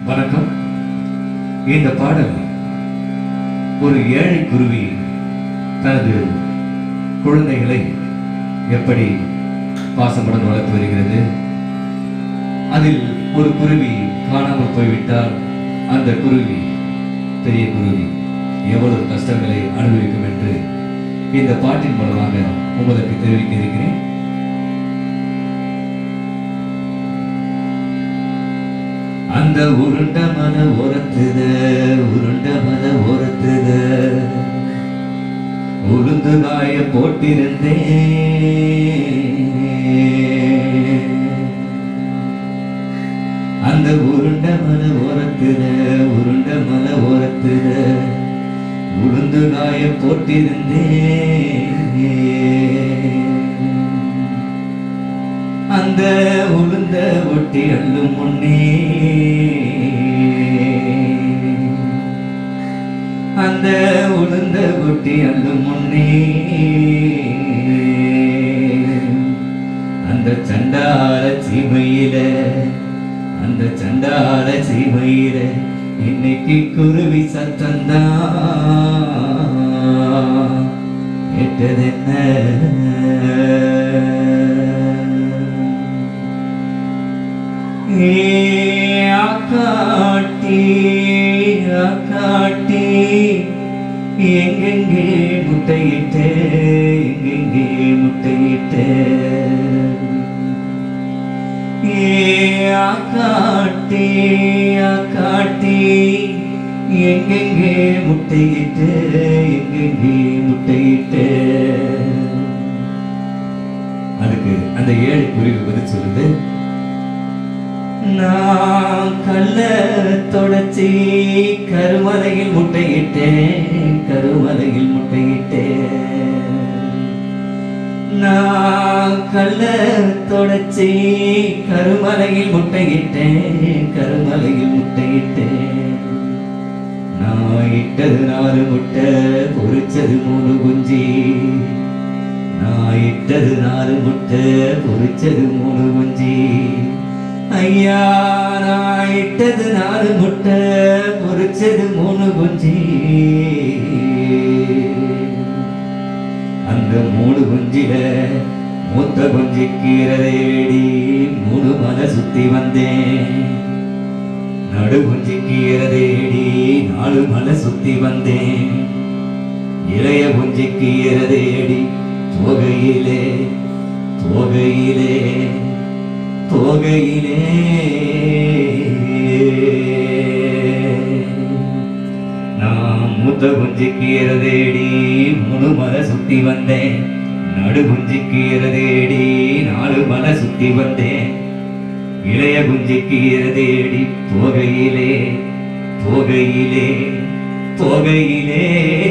வணக்கம் இந்த பாடல் ஒரு ஏழை குருவி தனது குழந்தைகளை எப்படி பாசமுடன் வளர்த்து வருகிறது அதில் ஒரு குருவி காணாமல் போய்விட்டால் அந்த குருவி பெரிய குருவி எவ்வளவு கஷ்டங்களை அனுபவிக்கும் என்று இந்த பாட்டின் மூலமாக உங்களுக்கு தெரிவிக்க இருக்கிறேன் அந்த உருண்ட மன ஓரத்துத உருண்ட மன ஓரத்துத உளுந்து காய போட்டிருந்தேன் அந்த உருண்ட மன ஓரத்துத உருண்ட மன ஓரத்துத உளுந்து காய போட்டிருந்தேன் அந்த உளுந்த ஒட்டி அள்ளும் முன்னே அந்த உளுந்த ஒட்டி அள்ளும் முன்னே அந்த சண்டால சீமையில அந்த சண்டால சீமையில இன்னைக்கு குருவி சத்தந்தான் கேட்டதென்ன ஏ ஆக்காட்டி ஆக்காட்டி எங்கெங்கே முட்டையிட்ட எங்கெங்கே முட்டையிட்ட ஏ ஆக்காட்டி ஆக்காட்டி எங்கெங்கே முட்டையிட்ட எங்கெங்கே முட்டையிட்ட அதுக்கு அந்த ஏழை குருவி பதில் சொல்லுது நான் கல்ல தொடச்சி கருமலையில் முட்டையிட்டேன் கருமலையில் முட்டையிட்டேன் நான் கல்ல தொடச்சி கருமலையில் முட்டையிட்டேன் கருமலையில் முட்டையிட்டேன் நான் இட்டது நாலு முட்டை பொரிச்சது மூணு குஞ்சி நான் இட்டது நாலு முட்டை பொரிச்சது மூணு குஞ்சி ஐயா நான் இட்டது நாலு முட்டை பொரிச்சது மூணு குஞ்சி அந்த மூணு குஞ்சில மூத்த குஞ்சு கீரதேடி மூணு மலை சுத்தி வந்தேன் நடு குஞ்சு கீரதேடி நாலு மலை சுத்தி வந்தேன் இளைய குஞ்சு கீரதேடி தொகையிலே தொகையிலே போகையிலே நான் மூத்த குஞ்சு கீரதேடி முழு மலை சுத்தி வந்தேன் நடு குஞ்சு கீரதேடி நாலு மலை சுத்தி வந்தேன் இளைய குஞ்சு கீரதேடி போகையிலே போகையிலே போகையிலே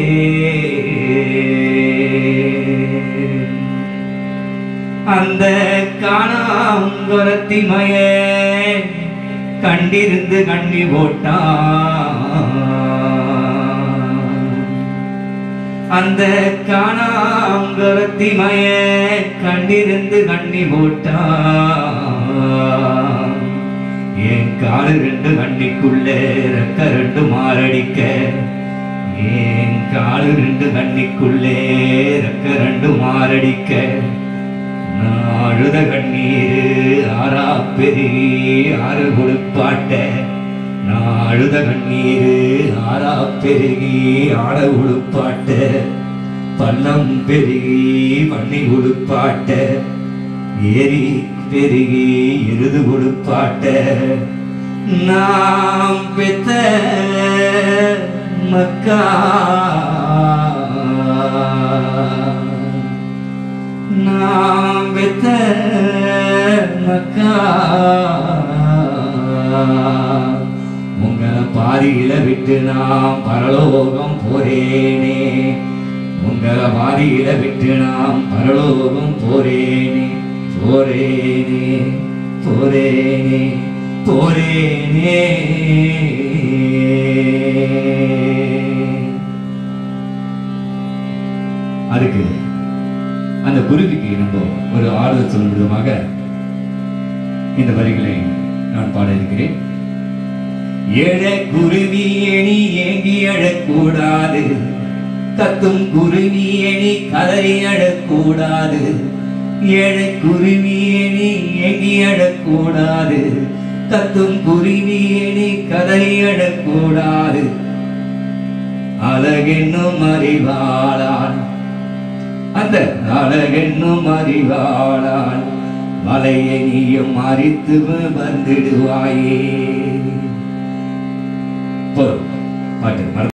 அந்த காணாங்குரத்தி மய கண்டிருந்து கண்ணி போட்டான் அந்த காணாங்குரத்தி மய கண்டிருந்து கண்ணி போட்டான் என் காலு ரெண்டு கண்ணிக்குள்ள ரெக்க ரெண்டு மாரடிக்க என் காலு ரெண்டு கண்ணிக்குள்ளே ரெக்க ரெண்டு மாரடிக்க நான் அழுத கண்ணீர் ஆறா பெருகி ஆறு கொடுப்பாட்ட நான் அழுத கண்ணீர் ஆறா பெருகி ஆட உடுப்பாட்ட பள்ளம் பெருகி பண்ணி உடுப்பாட்ட ஏரி பெருகி எருது கொடுப்பாட்ட நாம் பெத்த மக்கா நாம் பெத்த மக்கா உங்களை பாதியில விட்டு நாம் பரலோகம் போறேனே உங்களை பாதியில விட்டு நாம் பரலோகம் போறேனே போறேனே போறேனே போறேனே அதுக்கு அந்த குருவிக்கு நம்ம ஒரு ஆறுதல் சொல்லும் விதமாக இந்த வரிகளை நான் பாட இருக்கிறேன் எழ குருவி எணி ஏங்கி அழக்கூடாது கத்தும் குருவி எணி கதறி அழக்கூடாது ஏழை குருவி எணி ஏங்கி அழக்கூடாது கத்தும் குருவி எணி கதறி அழக்கூடாது அழகென்னும் அறிவாளான் அந்த அழகென்னும் அறிவாளான் மலையை நீயும் மறித்து வந்துடுவாயே போதும் பாட்டு